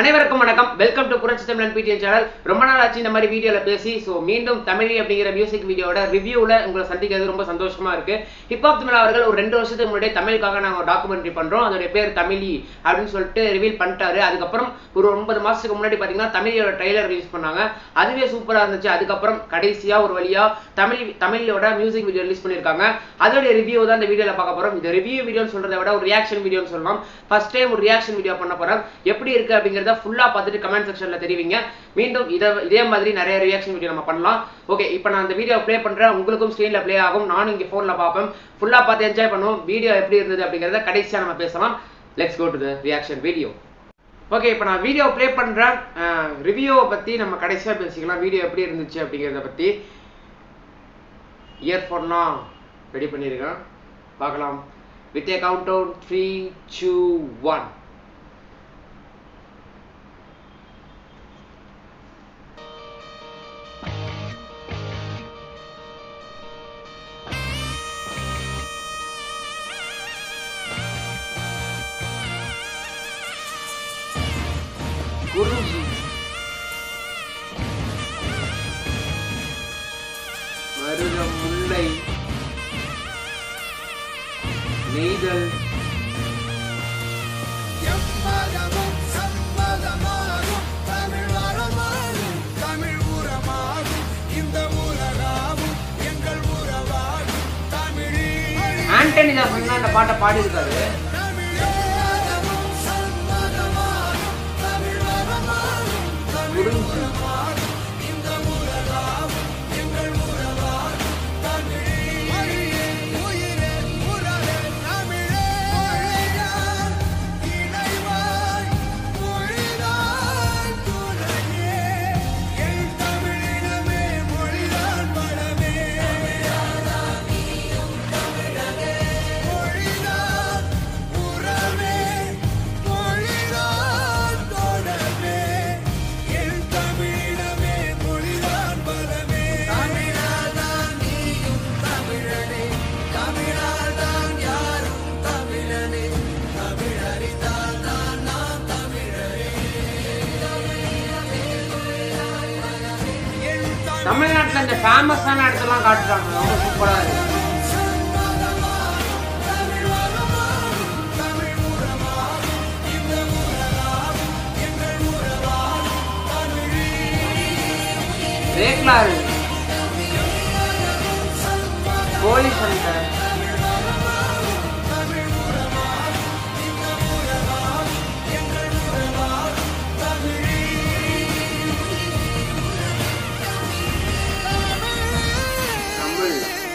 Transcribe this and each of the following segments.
அனைவருக்கும் வணக்கம் welcome to புரட்சி தமிழன் பிடிஎன் சேனல் ரொம்ப நாள் ஆச்சு இந்த மாதிரி வீடியோவில் பேசி ஸோ மீண்டும் தமிழ் அப்படிங்கிற மியூசிக் வீடியோட ரிவ்யூவில் உங்களை சந்திக்கிறது ரொம்ப சந்தோஷமா இருக்கு ஹிப்ஹாப் தமிழ் அவர்கள் ஒரு ரெண்டு வருஷத்துக்கு முன்னாடி தமிழுக்காக நாங்கள் டாக்குமெண்ட்ரி பண்றோம் அதோட பேர் தமிழி அப்படின்னு சொல்லிட்டு ரிவீல் பண்ணிட்டாரு அதுக்கப்புறம் ஒரு ஒன்பது மாசத்துக்கு முன்னாடி பார்த்தீங்கன்னா தமிழோட ட்ரைலர் ரிலீஸ் பண்ணாங்க அதுவே சூப்பராக இருந்துச்சு அதுக்கப்புறம் கடைசியா ஒரு வழியா தமிழ் தமிழோட மியூசிக் வீடியோ ரிலீஸ் பண்ணியிருக்காங்க அதோட ரிவ்யூ தான் இந்த வீடியோவில் பார்க்க போறோம் இந்த ரிவ்யூ வீடியோன்னு சொல்றதை விட ஒரு ரியாக்ஷன் வீடியோன்னு சொல்லலாம் ஃபர்ஸ்ட் டைம் ஒரு ரியாக்ஷன் வீடியோ பண்ண போறோம் எப்படி இருக்கு அப்படிங்கிறத ஃபுல்லா பார்த்துட்டு கமெண்ட் செக்ஷன்ல தெரிவிங்க மீண்டும் இதை இதே மாதிரி நிறைய ரியாக்ஷன் வீடியோ நம்ம பண்ணலாம் ஓகே இப்போ நான் இந்த வீடியோ ப்ளே பண்றேன் உங்களுக்கும் ஸ்க்ரீன்ல ப்ளே ஆகும் நானும் இங்கே ஃபோனில் பார்ப்பேன் ஃபுல்லா பார்த்து என்ஜாய் பண்ணுவோம் வீடியோ எப்படி இருந்தது அப்படிங்கிறத கடைசியா நம்ம பேசலாம் let's go to the reaction video okay இப்போ நான் வீடியோ ப்ளே பண்ணுறேன் ரிவ்யூவை பற்றி நம்ம கடைசியாக பேசிக்கலாம் வீடியோ எப்படி இருந்துச்சு அப்படிங்கிறத பற்றி இயர்ஃபோன்லாம் ரெடி பண்ணியிருக்கேன் பார்க்கலாம் with a count down three two one குருஜி மருதம் முல்லை நெய்தல் எம்மதமும் சம்மதமாகும் தமிழ் வரமாகும் தமிழ் உரமாகும் இந்த உலகாகும் எங்கள் உறவாகும் தமிழே ஆண்டனி தான் சொன்னா அந்த பாட்டை பாடியிருக்காரு தமிழேதமும் சம்மதமாகும் தமிழ் வரமாகும் தமிழ் குருஜி உரமாகும் இந்த உலகாகும் எங்கள் உறவாகும் தமிழே மொழியே உயிரே உறவே தமிழே மொழிதான் இணைவாய் மொழிதான் துணையே என் தமிழினமே மொழிதான் பலமே மொழிதான் உறவே மொழிதான் தொடர்பே என் தமிழினமே மொழிதான் பலமே தமிழால் தான் நீயும் தமிழனே தமிழால் தான் யாரும் தமிழனே தமிழறிந்தால் தான் நாம் தமிழரே என் தமிழ் தமிழ்நாட்டுல இந்த ஃபேமஸான இடத்தெல்லாம் காட்டுறாங்க ரொம்ப சூப்பரா இருக்கு தமிழ் வரமாகும் தமிழ் உறவாகும் இந்த உலகாகும் எங்கள் உறவாகும் தமிழே ரேக்லா இருக்கு கோழி சண்டை தமிழ் உறவாகும் இந்த உலகாகும் எங்கள் உறவாகும் தமிழே தமிழ்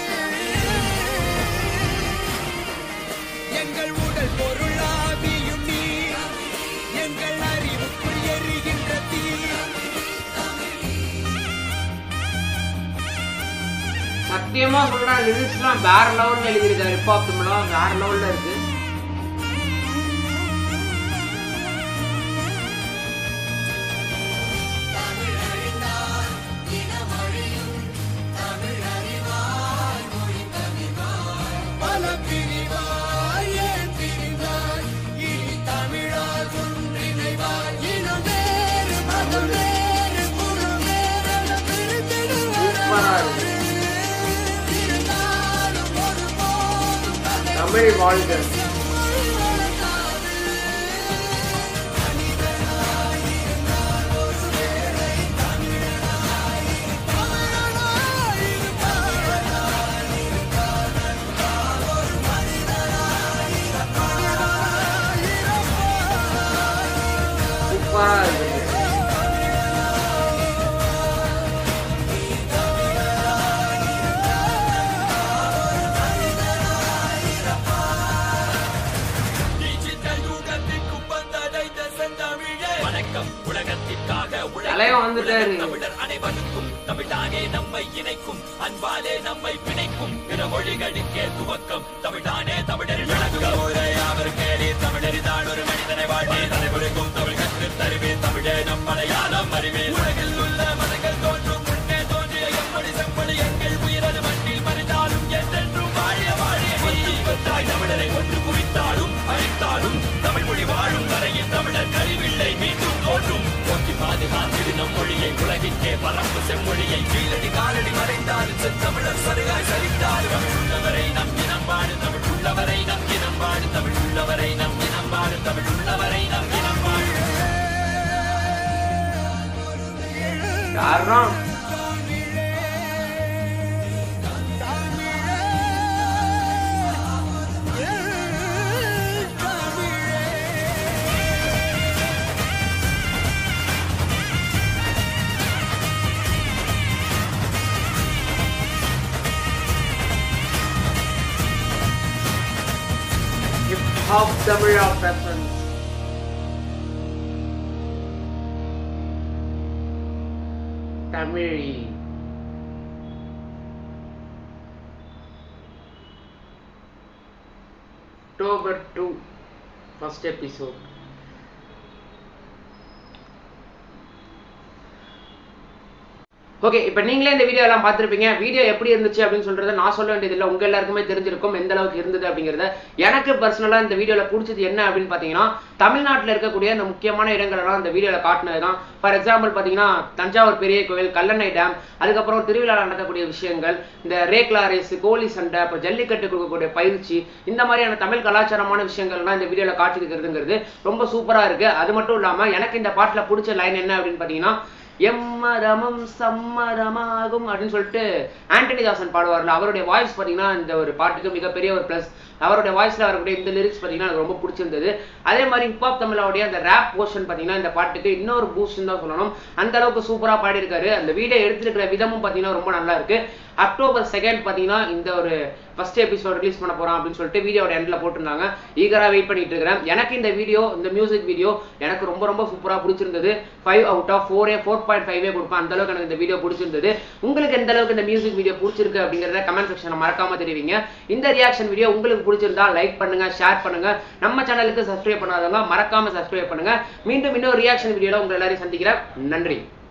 எங்கள் உடல் பொருளாவியும் நீ எங்கள் அறிவுக்குள் எரிகின்ற தீ சத்தியமா சொல்றேன் லிரிக்ஸ்லாம் வேற லெவல்ல எழுதியிருக்காரு ஹிப்ஹாப் தமிழ்லாம் வேற லெவல்ல இருக்கு பல பிரிவாய் ஏன் பிரிந்தாய் இனி தமிழால் ஒன்றிணைவாய் இனம் வேறு மதம் வேறு குலம் வேறென சூப்பரா இருக்கு பிரிந்திருந்தாலும் ஒருபோதும் தலை தமிழ் வாழ்க சூப்பரா இருக்கு டிஜிட்டல் யுகத்திற்கும் வந்தடைந்த செந்தமிழே வணக்கம் உலகத்திற்காக தலைவன் வந்துட்டாரு தமிழர் அனைவருக்கும் தமிழ்தானே நம்மை இணைக்கும் அன்பாலே நம்மை பிணைக்கும் பிற மொழிகளுக்கே துவக்கம் தமிழ்தானே தமிழர் விளக்கம் அவர் கேளி தமிழறிதான் ஒரு மனிதனை வாழ்வே தலைமுறைக்கும் தமிழ் கற்றுத் தருவே தமிழே நம் மலையாளம் அறிவே உலகில் உள்ள மதங்கள் தோன்றும் முன்னே தோன்றிய எப்படி செம்மொழி எங்கள் உயிரது மண்ணில் மறைந்தாலும் என்றென்றும் வாழிய வாழிய கொத்தாய் தமிழரை ஒன்று குவித்தாலும் அழித்தாலும் தமிழ் மொழி வாழும் வரையில் தமிழர் கழிவில்லை மீண்டும் தோன்ற காரணம் hip hop Tamizha presence Tamil October two first episode okay இப்போ நீங்களே இந்த வீடியோ எல்லாம் பார்த்துருப்பீங்க வீடியோ எப்படி இருந்துச்சு அப்படின்னு சொல்றத நான் சொல்ல வேண்டியதில்லை உங்க எல்லாருக்குமே தெரிஞ்சிருக்கும் எந்த அளவுக்கு இருந்தது அப்படிங்கிறத எனக்கு பர்சனலாக இந்த வீடியோவில் பிடிச்சது என்ன அப்படின்னு பார்த்தீங்கன்னா தமிழ்நாட்டில் இருக்கக்கூடிய இந்த முக்கியமான இடங்கள் எல்லாம் இந்த வீடியோவில் காட்டினது தான் ஃபார் எக்ஸாம்பிள் பார்த்தீங்கன்னா தஞ்சாவூர் பெரிய கோவில் கல்லணை டேம் அதுக்கப்புறம் திருவிழா நடக்கக்கூடிய விஷயங்கள் இந்த ரேக்லா ரேஸ் கோழி சண்டை அப்புறம் ஜல்லிக்கட்டு கொடுக்கக்கூடிய பயிற்சி இந்த மாதிரியான தமிழ் கலாச்சாரமான விஷயங்கள்லாம் இந்த வீடியோவில் காட்டியிருக்கிறதுங்கிறது ரொம்ப சூப்பராக இருக்கு அது மட்டும் இல்லாமல் எனக்கு இந்த பாட்டில் பிடிச்ச லைன் என்ன அப்படின்னு பார்த்தீங்கன்னா எம்மதமும் சம்மதமாகும் அப்படின்னு சொல்லிட்டு ஆண்டனி தாசன் பாடுவார்ல அவருடைய வாய்ஸ் பார்த்தீங்கன்னா இந்த ஒரு பாட்டுக்கு மிகப்பெரிய ஒரு ப்ளஸ் அவருடைய வாய்ஸ்ல வரக்கூடிய இந்த லிரிக்ஸ் பார்த்தீங்கன்னா எனக்கு ரொம்ப பிடிச்சிருந்தது அதே மாதிரி ஹிப்ஹாப் தமிழோடைய அந்த ரேப் போர்ஷன் பார்த்தீங்கன்னா இந்த பாட்டுக்கு இன்னொரு பூஸ்ட் தான் சொல்லணும் அந்த அளவுக்கு சூப்பராக பாடியிருக்காரு அந்த வீடியோ எடுத்துருக்கிற விதமும் பார்த்தீங்கன்னா ரொம்ப நல்லா இருக்கு அக்டோபர் செகண்ட் பார்த்தீங்கன்னா இந்த ஒரு ஃபர்ஸ்ட் எபிசோட் ரிலீஸ் பண்ண போறோம் அப்படின்னு சொல்லிட்டு வீடியோட எண்டில் போட்டிருந்தாங்க ஈகராக வெயிட் பண்ணிட்டு இருக்கிறேன் எனக்கு இந்த வீடியோ இந்த மியூசிக் வீடியோ எனக்கு ரொம்ப ரொம்ப சூப்பராக பிடிச்சிருந்தது ஃபைவ் அவுட் ஆஃப் ஃபோரே ஃபோர் பாயிண்ட் ஃபைவே கொடுப்பேன் அந்த அளவுக்கு எனக்கு இந்த வீடியோ பிடிச்சிருந்தது உங்களுக்கு எந்த அளவுக்கு இந்த மியூசிக் வீடியோ பிடிச்சிருக்கு அப்படிங்கிறத கமெண்ட் செக்ஷனில் மறக்காம தெரிவிங்க இந்த ரியாக்ஷன் வீடியோ உங்களுக்கு பிடிச்சிருந்தா லைக் பண்ணுங்க ஷேர் பண்ணுங்க நம்ம சேனலுக்கு சப்ஸ்கிரைப் பண்ணாதவங்க மறக்காம சப்ஸ்கிரைப் பண்ணுங்க மீண்டும் இன்னொரு ரியாக்ஷன் வீடியோல உங்களை எல்லாரையும் சந்திக்கிறேன் நன்றி